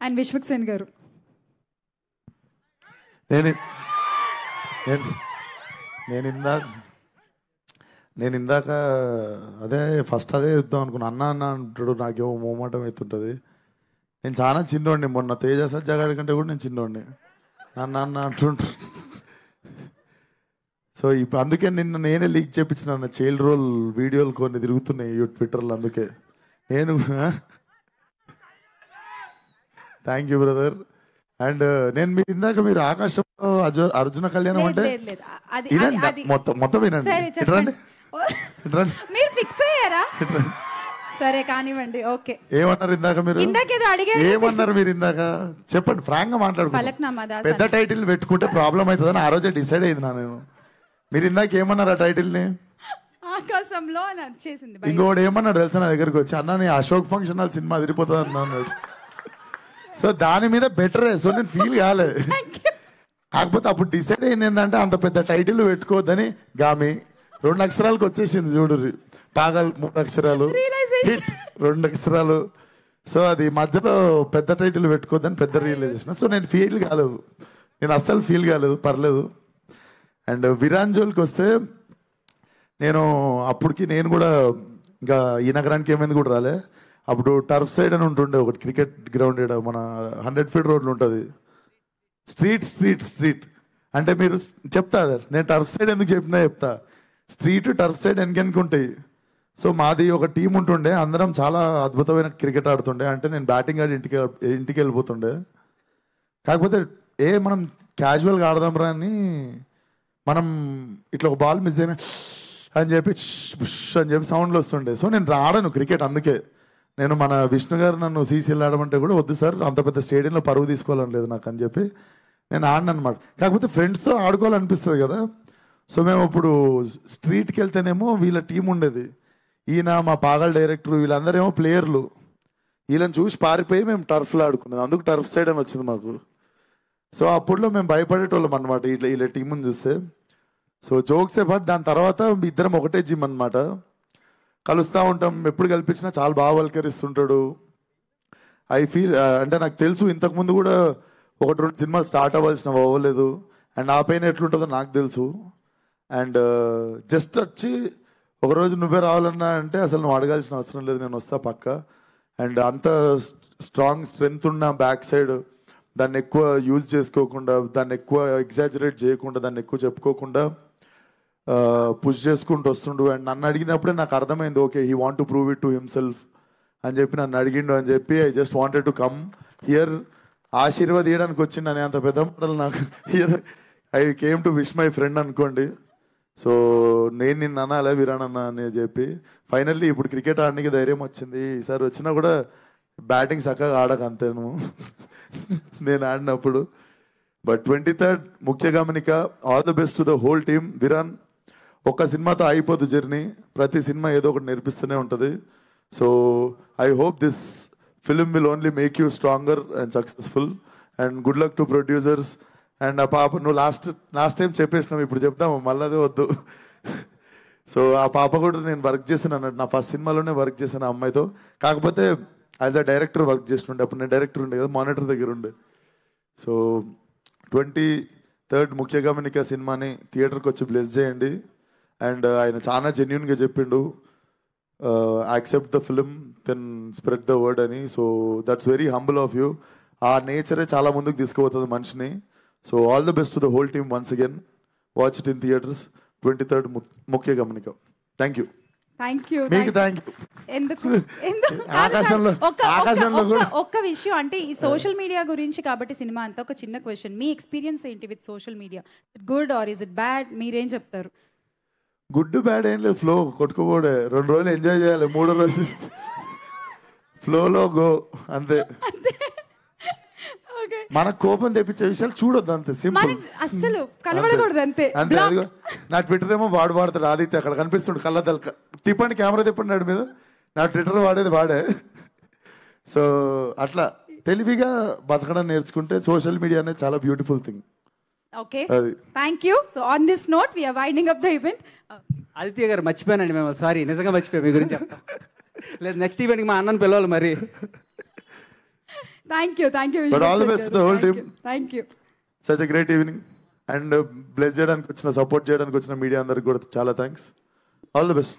And Vishwak Sen గారు నేను నేను నేను ఇందాక నేను ఇందాక అదే ఫస్ట్ అదే చెప్దాం అనుకున్నా అన్న అన్న అంటాడు నాకేమో మోమాటం అవుతుంటుంది నేను చాలా చిన్నోడిని మొన్న తేజ సజ్జగాడి కంటే కూడా నేను చిన్నోడిని నన్ను అన్న అంటుంటారు సో ఇప్పుడు అందుకే నిన్న నేనే లీక్ చేపించిన చైల్డ్ రోల్ వీడియోలు కొన్ని తిరుగుతున్నాయి యూ ట్విట్టర్లో అందుకే నేను థ్యాంక్ యూ బ్రదర్ అండ్ నేను మీరు ఇందాక మీరు ఆకాశంలో అర్జు- అర్జున కళ్యాణం లేదు అంటే లేదు లేదు అది వినండి అది- అది మొత్తం మొత్తం వినండి సరే ఇటు రండి చెప్పండి ఇటు రండి మీరు ఫిక్స్ అయ్యారా ఇటు రండి. సరే కానివ్వండి ఓకే ఏమన్నారు ఇందాక మీరు ఇందాకేదో అడిగారు ఏమన్నారు మీరు ఇందాక చెప్పండి ఫ్రాంక్ గా మాట్లాడుకుంటాం పలక్నామా దాస్ పెద్ద టైటిల్ పెట్టుకుంటే ప్రాబ్లం అవుతుందని ఆ రోజే డిసైడ్ అయింది నా నేను మీరు ఇందాక ఏమన్నారు ఆ టైటిల్ ని ఆకాశంలో అని వచ్చేసింది బయట. ఇంకోటి ఏమన్నాడు తెలుసా నా దగ్గరికి వచ్చి అన్న నీ అశోక్ ఫంక్షన్ హాల్ సినిమా అదిరిపోతుంది అన్నాడు సో దాని మీద బెటరే సో నేను ఫీల్ కాలే కాకపోతే అప్పుడు డిసైడ్ అయింది ఏంటంటే అంత పెద్ద టైటిల్ పెట్టుకోవద్దని గామి రెండు అక్షరాలకు వచ్చేసింది చూడు పాగల్ మూడు అక్షరాలు హిట్ రెండు అక్షరాలు సో అది మధ్యలో పెద్ద టైటిల్ పెట్టుకోవద్దని పెద్ద రియలైజేషన్ సో నేను ఫీల్ కాలేదు నేను అస్సలు ఫీల్ కాలేదు పర్లేదు అండ్ విరాంజోల్కి వస్తే నేను అప్పటికి నేను కూడా ఇంకా ఈ నగరానికి ఏమైంది కూడా రాలే అప్పుడు టర్ఫ్ సైడ్ అని ఉంటుండే ఒకటి క్రికెట్ గ్రౌండ్ ఈడ మన హండ్రెడ్ ఫీట్ రోడ్లు ఉంటుంది స్ట్రీట్ స్ట్రీట్ స్ట్రీట్ అంటే మీరు చెప్తా సార్ నేను టర్ఫ్ సైడ్ ఎందుకు చెప్పినా చెప్తా స్ట్రీట్ టర్ఫ్ సైడ్ వెనకెనక ఉంటాయి సో మాది ఒక టీం ఉంటుండే అందరం చాలా అద్భుతమైన క్రికెట్ ఆడుతుండే అంటే నేను బ్యాటింగ్ ఆడి ఇంటికి ఇంటికి వెళ్ళిపోతుండే కాకపోతే ఏ మనం క్యాజువల్గా ఆడదాం రా అని మనం ఇట్లా ఒక బాల్ మిస్ అయినా అని చెప్పి ష్ బుష్ అని చెప్పి సౌండ్లు వస్తుండే సో నేను ఆడను క్రికెట్ అందుకే నేను మన విష్ణు గారు నన్ను సీసీఎల్ ఆడమంటే కూడా వద్దు సార్ అంత పెద్ద స్టేడియంలో పరువు తీసుకోవాలని లేదు నాకు అని చెప్పి నేను ఆడను అనమాట కాకపోతే ఫ్రెండ్స్తో ఆడుకోవాలనిపిస్తుంది కదా సో మేము ఇప్పుడు స్ట్రీట్కి వెళ్తేనేమో వీళ్ళ టీం ఉండేది ఈయన మా పాగల్ డైరెక్టర్ వీళ్ళందరేమో ప్లేయర్లు వీళ్ళని చూసి పారిపోయి మేము టర్ఫ్లో ఆడుకున్నాం అందుకు టర్ఫ్ సైడ్ అని వచ్చింది మాకు సో అప్పుడులో మేము భయపడేటోళ్ళం అనమాట ఇట్లా వీళ్ళ టీంని చూస్తే సో జోక్స్ పాటు దాని తర్వాత ఇద్దరం ఒకటే జిమ్ అనమాట కలుస్తూ ఉంటాం ఎప్పుడు కల్పించినా చాలా బాగా వల్కరిస్తుంటాడు ఐ ఫీల్ అంటే నాకు తెలుసు ఇంతకుముందు కూడా ఒకటి రెండు సినిమాలు స్టార్ట్ అవ్వాల్సినవి అవ్వలేదు అండ్ ఆ పైన ఎట్లుంటుందో నాకు తెలుసు అండ్ జస్ట్ వచ్చి ఒకరోజు నువ్వే రావాలన్నా అంటే అసలు నువ్వు అడగాల్సిన అవసరం లేదు నేను వస్తా పక్క అండ్ అంత స్ట్రాంగ్ స్ట్రెంగ్త్ ఉన్న బ్యాక్ సైడ్ దాన్ని ఎక్కువ యూజ్ చేసుకోకుండా దాన్ని ఎక్కువ ఎగ్జాజరేట్ చేయకుండా దాన్ని ఎక్కువ చెప్పుకోకుండా పుష్ చేసుకుంటూ వస్తుండు అండ్ నన్ను అడిగినప్పుడే నాకు అర్థమైంది okay he want to prove it to himself అని చెప్పి నన్ను అడిగిండు అని చెప్పి I just wanted to come here ఆశీర్వాదీయడానికి వచ్చిండు అని అంత పెద్ద మాటలు నాకు here I came to wish my friend అనుకోండి సో నేను నిన్ను అనాలే విరాన్ అన్న అని చెప్పి ఫైనల్లీ ఇప్పుడు క్రికెట్ ఆడడానికి ధైర్యం వచ్చింది ఈసారి వచ్చినా కూడా బ్యాటింగ్ చక్కగా ఆడక అంతేను నేను ఆడినప్పుడు బట్ ట్వంటీ థర్డ్ ముఖ్య గమనిక all the best to the whole team విరాన్ ఒక్క సినిమాతో అయిపోదు జర్నీ ప్రతి సినిమా ఏదో ఒకటి నేర్పిస్తూనే ఉంటుంది so I hope this film will only make you stronger and successful and good luck to producers and ఆ పాప నువ్వు లాస్ట్ లాస్ట్ టైం చెప్పేసినావు ఇప్పుడు చెప్తాము మళ్ళీ అదే వద్దు సో ఆ పాప కూడా నేను వర్క్ చేశాను అన్నట్టు నా ఫస్ట్ సినిమాలోనే వర్క్ చేశాను ఆ అమ్మాయితో కాకపోతే యాజ్ అ డైరెక్టర్ వర్క్ చేస్తుండే అప్పుడు నేను డైరెక్టర్ ఉండే కదా మానిటర్ దగ్గర ఉండే సో ట్వంటీ థర్డ్ ముఖ్య గమనిక సినిమాని థియేటర్కి వచ్చి బ్లెస్ చేయండి అండ్ ఆయన చాలా జెన్యున్గా చెప్పిండు accept the film then spread the word అని so that's very humble of you ఆ నేచరే చాలా ముందుకు తీసుకుపోతుంది మనిషిని so all the best to the whole team once again watch it in theatres twenty third ముఖ్య గమనిక థ్యాంక్ యూ థ్యాంక్ యూ మీకు థ్యాంక్ యూ ఎందుకు ఎందుకు కాదు, ఆకాశంలో- కాదు. ఒక్క- ఒక్క- ఆకాశంలో ఒక్క- కూడా- ఒక్క విషయం అంటే ఈ సోషల్ మీడియా గురించి కాబట్టి సినిమా అంతా ఒక చిన్న క్వశ్చన్ మీ ఎక్స్పీరియన్స్ ఏంటి with social media good or is it bad మీరేం చెప్తారు గుడ్ బ్యాడ్ ఏం లేదు ఫ్లో కొట్టుకోబోడే రెండు రోజులు ఎంజాయ్ చేయాలి మూడో రోజు ఫ్లోలో గో అంతే ఓకే మన కోపం తెప్పించే విషయాలు చూడొద్దు అంతే సింపుల్ మనకి అస్సలు కనబడకూడదు అంతే అంతే Block. అదిగో నా ట్విట్టర్ ఏమో వాడు వాడతాడు ఆదిత్య అక్కడ కనిపిస్తుండు కళ్ళ తలక తిప్పండి కెమెరా తిప్పండి నాడు మీద నా ట్విట్టర్ వాడేది వాడే సో అట్లా తెలివిగా బతకడం నేర్చుకుంటే సోషల్ మీడియా అనేది చాలా బ్యూటిఫుల్ థింగ్ ఓకే అది thank you so on this note we are winding up the event Aditya garu మర్చిపోయానండి మేము సారీ నిజంగా మర్చిపోయాం మీ గురించి చెప్తాం లేదు నెక్స్ట్ ఈవెంట్కి మా అన్నని పిలవాలి మరి thank you thank you But all the best to the whole team. Thank you such a great evening and bless చేయడానికి వచ్చిన సపోర్ట్ చేయడానికి వచ్చిన మీడియా అందరికి కూడా చాలా థ్యాంక్స్ ఆల్ ది బెస్ట్